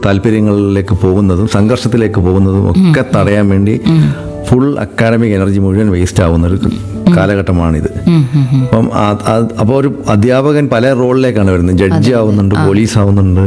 താല്പര്യങ്ങളിലേക്ക് പോകുന്നതും സംഘർഷത്തിലേക്ക് പോകുന്നതും ഒക്കെ തടയാൻ വേണ്ടി ഫുൾ അക്കാഡമിക് എനർജി മുഴുവൻ വേസ്റ്റ് ആവുന്ന ഒരു കാലഘട്ടമാണിത് ഉം, ഉം, ഉം. അപ്പം അപ്പോൾ ഒരു അധ്യാപകൻ പല റോളിലേക്കാണ് വരുന്നത് ജഡ്ജി ആവുന്നുണ്ട് പോലീസ് ആവുന്നുണ്ട്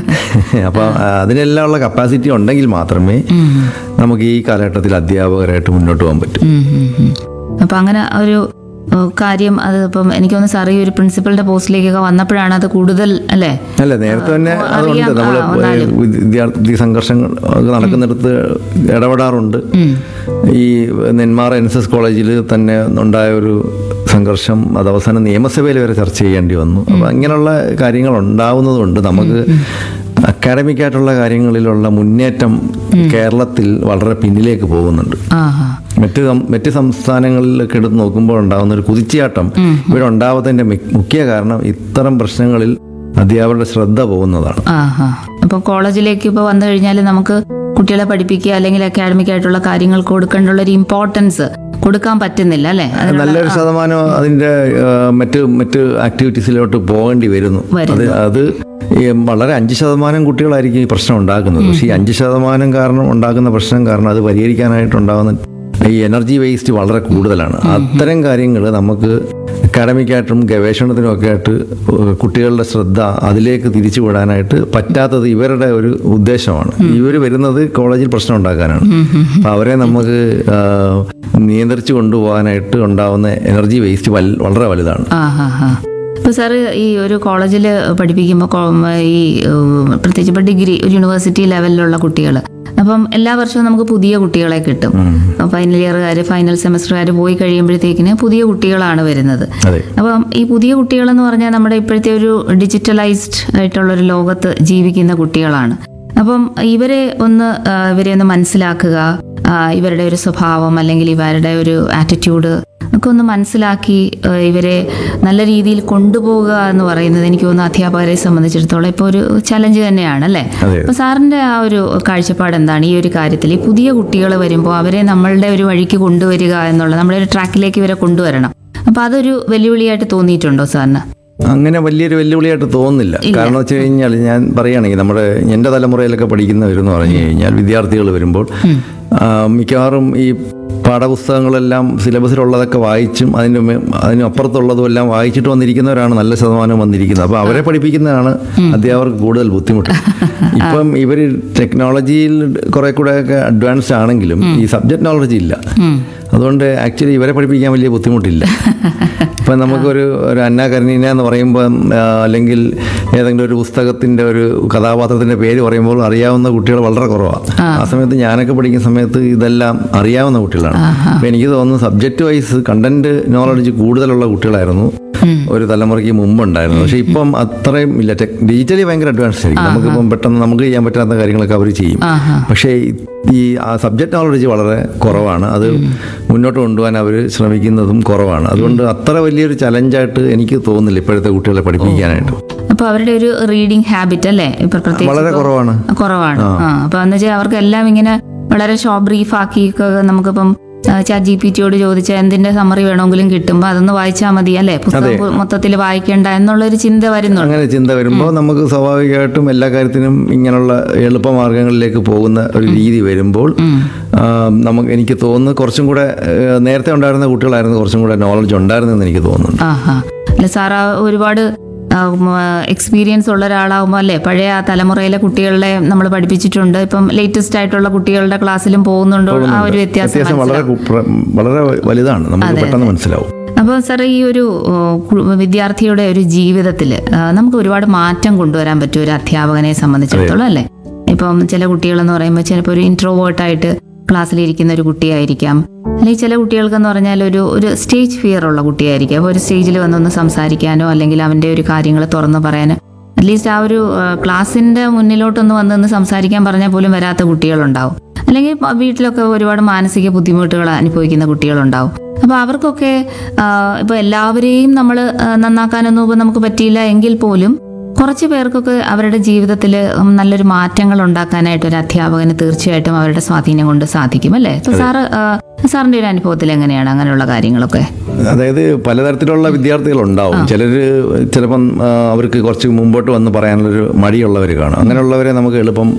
അപ്പം അതിനെല്ലാം ഉള്ള കപ്പാസിറ്റി ഉണ്ടെങ്കിൽ മാത്രമേ നമുക്ക് ഈ കാലഘട്ടത്തിൽ അധ്യാപകരായിട്ട് മുന്നോട്ട് പോകാൻ പറ്റൂ ഉം, ഉം, ഉം. അപ്പൊ അങ്ങനെ ഒരു ഏഹ്, കാര്യം അത് ഇപ്പം എനിക്ക് തോന്നുന്നു സാർ ഈ ഒരു പ്രിൻസിപ്പളിന്റെ പോസ്റ്റിലേക്കൊക്കെ വന്നപ്പോഴാണ് അത് കൂടുതൽ അല്ലേ അല്ല നേരത്തെ തന്നെ അതുണ്ട് അറിയാം, നമ്മൾ ആ, എന്നാലും. വിദ്യാർത്ഥി സംഘർഷങ്ങൾ ഒക്കെ നടക്കുന്നിടത്ത് ഇടപെടാറുണ്ട് ഉം. ഈ നെന്മാറ എൻ എസ് എസ് കോളേജിൽ തന്നെ ഉണ്ടായ ഒരു സംഘർഷം അത് അവസാനം നിയമസഭയിൽ വരെ ചർച്ച ചെയ്യേണ്ടി വന്നു അപ്പം അങ്ങനെയുള്ള കാര്യങ്ങൾ ഉണ്ടാവുന്നതുകൊണ്ട് നമുക്ക് അക്കാഡമിക് ആയിട്ടുള്ള കാര്യങ്ങളിലുള്ള മുന്നേറ്റം കേരളത്തിൽ വളരെ പിന്നിലേക്ക് പോകുന്നുണ്ട് ആഹാ മറ്റ് സം- മറ്റ് സംസ്ഥാനങ്ങളിലൊക്കെ എടുത്ത് നോക്കുമ്പോൾ ഉണ്ടാകുന്ന ഒരു കുതിച്ചാട്ടം ഇവിടെ ഉണ്ടാവുന്നതിന്റെ മി- മുഖ്യ കാരണം ഇത്തരം പ്രശ്നങ്ങളിൽ അധ്യാപകരുടെ ശ്രദ്ധ പോകുന്നതാണ് ആഹാ അപ്പൊ കോളേജിലേക്ക് ഇപ്പൊ വന്നു കഴിഞ്ഞാൽ നമുക്ക് കുട്ടികളെ പഠിപ്പിക്കുക അല്ലെങ്കിൽ അക്കാഡമിക് ആയിട്ടുള്ള കാര്യങ്ങൾ കൊടുക്കേണ്ടുള്ള ഒരു ഇമ്പോർട്ടൻസ് കൊടുക്കാൻ പറ്റുന്നില്ല അല്ലേ അതിനുള്ള- നല്ലൊരു ശതമാനം അതിന്റെ ആ, മറ്റ് മറ്റ് ആക്ടിവിറ്റീസിലോട്ട് പോകേണ്ടി വരുന്നു അത് അത് ഈ വളരെ അഞ്ച് ശതമാനം കുട്ടികളായിരിക്കും ഈ പ്രശ്നം ഉണ്ടാക്കുന്നത് പക്ഷേ ഈ അഞ്ച് ശതമാനം കാരണം ഉണ്ടാക്കുന്ന പ്രശ്നം കാരണം അത് പരിഹരിക്കാനായിട്ടുണ്ടാകുന്ന ഈ എനർജി വേസ്റ്റ് വളരെ കൂടുതലാണ് അത്തരം കാര്യങ്ങൾ നമുക്ക് അക്കാഡമിക്കായിട്ടും ഗവേഷണത്തിനും ഒക്കെ ആയിട്ട് കുട്ടികളുടെ ശ്രദ്ധ അതിലേക്ക് തിരിച്ചു വിടാനായിട്ട് പറ്റാത്തത് ഇവരുടെ ഒരു ഉദ്ദേശമാണ് ഇവർ വരുന്നത് കോളേജിൽ പ്രശ്നം ഉണ്ടാക്കാനാണ് അപ്പം അവരെ നമുക്ക് ആ, നിയന്ത്രിച്ചു കൊണ്ടുപോകാനായിട്ട് ഉണ്ടാവുന്ന എനർജി വേസ്റ്റ് വൽ- വളരെ വലുതാണ് ആഹാ ഹാ ഇപ്പൊ സാറ് ഈ ഒരു കോളേജിൽ പഠിപ്പിക്കുമ്പോൾ ഈ ഉം, പ്രത്യേകിച്ച് ഇപ്പൊ ഡിഗ്രി ഒരു യൂണിവേഴ്സിറ്റി ലെവലിലുള്ള കുട്ടികൾ അപ്പം എല്ലാ വർഷവും നമുക്ക് പുതിയ കുട്ടികളെ കിട്ടും ഫൈനൽ ഇയറുകാർ ഫൈനൽ സെമസ്റ്ററുകാർ പോയി കഴിയുമ്പോഴത്തേക്കിന് പുതിയ കുട്ടികളാണ് വരുന്നത് അതെ അപ്പം ഈ പുതിയ കുട്ടികളെന്ന് പറഞ്ഞാൽ നമ്മുടെ ഇപ്പോഴത്തെ ഒരു ഡിജിറ്റലൈസ്ഡ് ആയിട്ടുള്ള ഒരു ലോകത്ത് ജീവിക്കുന്ന കുട്ടികളാണ് അപ്പം ഇവരെ ഒന്ന് ആ, ഇവരെ ഒന്ന് മനസ്സിലാക്കുക ആ, ഇവരുടെ ഒരു സ്വഭാവം അല്ലെങ്കിൽ ഇവരുടെ ഒരു ആറ്റിറ്റ്യൂഡ് ഒക്കെ ഒന്ന് മനസ്സിലാക്കി ആ, ഇവരെ നല്ല രീതിയിൽ കൊണ്ടുപോകുക എന്ന് പറയുന്നത് എനിക്ക് തോന്നുന്നു അധ്യാപകരെ സംബന്ധിച്ചിടത്തോളം ഇപ്പോൾ ഒരു ചലഞ്ച് തന്നെയാണ് അല്ലേ അതെ. അപ്പോൾ സാറിൻ്റെ ആ ഒരു കാഴ്ചപ്പാട് എന്താണ് ഈ ഒരു കാര്യത്തിൽ ഈ പുതിയ കുട്ടികൾ വരുമ്പോൾ അവരെ നമ്മളുടെ ഒരു വഴിക്ക് കൊണ്ടുവരിക എന്നുള്ള നമ്മുടെ ഒരു ട്രാക്കിലേക്ക് ഇവരെ കൊണ്ടുവരണം അപ്പോൾ അതൊരു വെല്ലുവിളിയായിട്ട് തോന്നിയിട്ടുണ്ടോ സാറിന് അങ്ങനെ വലിയൊരു വെല്ലുവിളിയായിട്ട് തോന്നുന്നില്ല കാരണം വെച്ച് കഴിഞ്ഞാൽ ഞാൻ പറയുകയാണെങ്കിൽ നമ്മുടെ എൻ്റെ തലമുറയിലൊക്കെ പഠിക്കുന്നവരെന്ന് പറഞ്ഞു കഴിഞ്ഞാൽ വിദ്യാർത്ഥികൾ വരുമ്പോൾ ആ, മിക്കവാറും ഈ പാഠപുസ്തകങ്ങളെല്ലാം സിലബസിലുള്ളതൊക്കെ വായിച്ചും അതിന് മേ- അതിന് അപ്പുറത്തുള്ളതും എല്ലാം വായിച്ചിട്ട് വന്നിരിക്കുന്നവരാണ് നല്ല ശതമാനം വന്നിരിക്കുന്നത് അപ്പോൾ അവരെ പഠിപ്പിക്കുന്നതാണ് അധ്യാപകർക്ക് കൂടുതൽ ബുദ്ധിമുട്ട് ഇപ്പം ഇവർ ടെക്നോളജിയിൽ കുറെ കൂടെ ഒക്കെ അഡ്വാൻസ്ഡ് ആണെങ്കിലും ഈ സബ്ജക്ട് നോളജ് ഇല്ല അതുകൊണ്ട് ആക്ച്വലി ഇവരെ പഠിപ്പിക്കാൻ വലിയ ബുദ്ധിമുട്ടില്ല ഇപ്പം നമുക്കൊരു ഒരു അന്ന കരണീന എന്ന് പറയുമ്പോൾ ആ, അല്ലെങ്കിൽ ഏതെങ്കിലും ഒരു പുസ്തകത്തിൻ്റെ ഒരു കഥാപാത്രത്തിൻ്റെ പേര് പറയുമ്പോൾ അറിയാവുന്ന കുട്ടികൾ വളരെ കുറവാണ് ആ സമയത്ത് ഞാനൊക്കെ പഠിക്കുന്ന സമയത്ത് ഇതെല്ലാം അറിയാവുന്ന കുട്ടികളാണ് അപ്പം എനിക്ക് തോന്നുന്നു സബ്ജക്റ്റ് വൈസ് കണ്ടന്റ് നോളജ് കൂടുതലുള്ള കുട്ടികളായിരുന്നു ഒരു തലമുറയ്ക്ക് മുമ്പുണ്ടായിരുന്നു പക്ഷേ ഇപ്പം അത്രയും ഇല്ല ടെക് ഡിജിറ്റലി ഭയങ്കര അഡ്വാൻസ് ആയിരിക്കും നമുക്കിപ്പം പെട്ടെന്ന് നമുക്ക് ചെയ്യാൻ പറ്റാത്ത കാര്യങ്ങളൊക്കെ അവർ ചെയ്യും ആഹാ പക്ഷേ ഈ സബ്ജക്റ്റ് നോളജ് വളരെ കുറവാണ് അത് മുന്നോട്ട് കൊണ്ടുപോകാൻ അവർ ശ്രമിക്കുന്നതും കുറവാണ് അതുകൊണ്ട് അത്ര വലിയൊരു ചലഞ്ചായിട്ട് എനിക്ക് തോന്നുന്നില്ല ഇപ്പോഴത്തെ കുട്ടികളെ പഠിപ്പിക്കാനായിട്ട് അപ്പോൾ അവരുടെ ഒരു റീഡിംഗ് ഹാബിറ്റ് അല്ലേ ഇപ്പൊ പ്രത്യേകിച്ച് വളരെ ഇപ്പൊ- കുറവാണ് കുറവാണ് ആ അപ്പൊ എന്ന് വെച്ചാൽ അവർക്ക് എല്ലാം ഇങ്ങനെ വളരെ ഷോർട്ട് ബ്രീഫ് ആക്കി നമുക്കിപ്പം ചാറ്റ് ജി പി ടിയോട് ചോദിച്ചാൽ എന്തിന്റെ സമ്മറി വേണമെങ്കിലും കിട്ടുമ്പോൾ അതൊന്ന് വായിച്ചാൽ മതി അല്ലേ പുസ്തകം മൊത്തത്തിൽ വായിക്കേണ്ട എന്നുള്ളൊരു ചിന്ത വരുന്നുണ്ട് അങ്ങനെ ചിന്ത വരുമ്പോൾ നമുക്ക് സ്വാഭാവികമായിട്ടും എല്ലാ കാര്യത്തിനും ഇങ്ങനെയുള്ള എളുപ്പമാർഗങ്ങളിലേക്ക് പോകുന്ന ഒരു രീതി വരുമ്പോൾ ആ, നമുക്ക് എനിക്ക് തോന്നുന്നു കുറച്ചും കൂടെ ആ, നേരത്തെ ഉണ്ടായിരുന്ന കുട്ടികളായിരുന്നു കുറച്ചും കൂടെ നോളജ് ഉണ്ടായിരുന്നെന്ന് എനിക്ക് തോന്നുന്നുണ്ട് ആഹാ അല്ല സാർ ആ ഒരുപാട് എക്സ്പീരിയൻസ് ഉള്ള ഒരാളാകുമ്പോൾ അല്ലേ പഴയ ആ തലമുറയിലെ കുട്ടികളെ നമ്മൾ പഠിപ്പിച്ചിട്ടുണ്ട് ഇപ്പം ലേറ്റസ്റ്റ് ആയിട്ടുള്ള കുട്ടികളുടെ ക്ലാസ്സിലും പോകുന്നുണ്ടോ ആ ഒരു വ്യത്യാസം വ്യത്യാസം വളരെ കു- പ്ര- വളരെ വലുതാണ് നമുക്ക് പെട്ടെന്ന് മനസ്സിലാവും അപ്പോൾ സാർ ഈ ഒരു ഓ, കു- വിദ്യാർത്ഥിയുടെ ഒരു ജീവിതത്തിൽ നമുക്ക് ഒരുപാട് മാറ്റം കൊണ്ടുവരാൻ പറ്റും ഒരു അധ്യാപകനെ സംബന്ധിച്ചിടത്തോളം അല്ലേ ഇപ്പം ചില കുട്ടികളെന്ന് പറയുമ്പോൾ ചിലപ്പോൾ ഒരു ഇൻട്രോവേർട്ടായിട്ട് ക്ലാസ്സിലിരിക്കുന്ന ഒരു കുട്ടിയായിരിക്കാം അല്ലെങ്കിൽ ചില കുട്ടികൾക്കെന്ന് പറഞ്ഞാൽ ഒരു ഒരു സ്റ്റേജ് ഫിയർ ഉള്ള കുട്ടിയായിരിക്കാം അപ്പോൾ ഒരു സ്റ്റേജിൽ വന്നൊന്ന് സംസാരിക്കാനോ അല്ലെങ്കിൽ അവൻ്റെ ഒരു കാര്യങ്ങൾ തുറന്നു പറയാനോ അറ്റ്ലീസ്റ്റ് ആ ഒരു ആ, ക്ലാസ്സിന്റെ മുന്നിലോട്ടൊന്ന് വന്നൊന്ന് സംസാരിക്കാൻ പറഞ്ഞാൽ പോലും വരാത്ത കുട്ടികളുണ്ടാവും അല്ലെങ്കിൽ പ- വീട്ടിലൊക്കെ ഒരുപാട് മാനസിക ബുദ്ധിമുട്ടുകൾ അനുഭവിക്കുന്ന കുട്ടികളുണ്ടാവും അപ്പോൾ അവർക്കൊക്കെ ആ, ഇപ്പോൾ എല്ലാവരെയും നമ്മൾ നന്നാക്കാനൊന്നും ഇപ്പോൾ നമുക്ക് പറ്റിയില്ല എങ്കിൽ പോലും കുറച്ച് പേർക്കൊക്കെ അവരുടെ ജീവിതത്തിൽ നല്ലൊരു മാറ്റങ്ങൾ ഉണ്ടാക്കാനായിട്ട് ഒരു അധ്യാപകന് തീർച്ചയായിട്ടും അവരുടെ സ്വാധീനം കൊണ്ട് സാധിക്കും അല്ലേ അപ്പോൾ സാറ് ആ, സാറിന്റെ ഒരു അനുഭവത്തിൽ എങ്ങനെയാണ് അങ്ങനെയുള്ള കാര്യങ്ങളൊക്കെ അതായത് പലതരത്തിലുള്ള വിദ്യാർത്ഥികൾ ഉണ്ടാവും ചിലർ ചിലപ്പം ആ, അവർക്ക് കുറച്ച് മുമ്പോട്ട് വന്ന് പറയാനുള്ളൊരു മടിയുള്ളവർ കാണും അങ്ങനെയുള്ളവരെ നമുക്ക് എളുപ്പം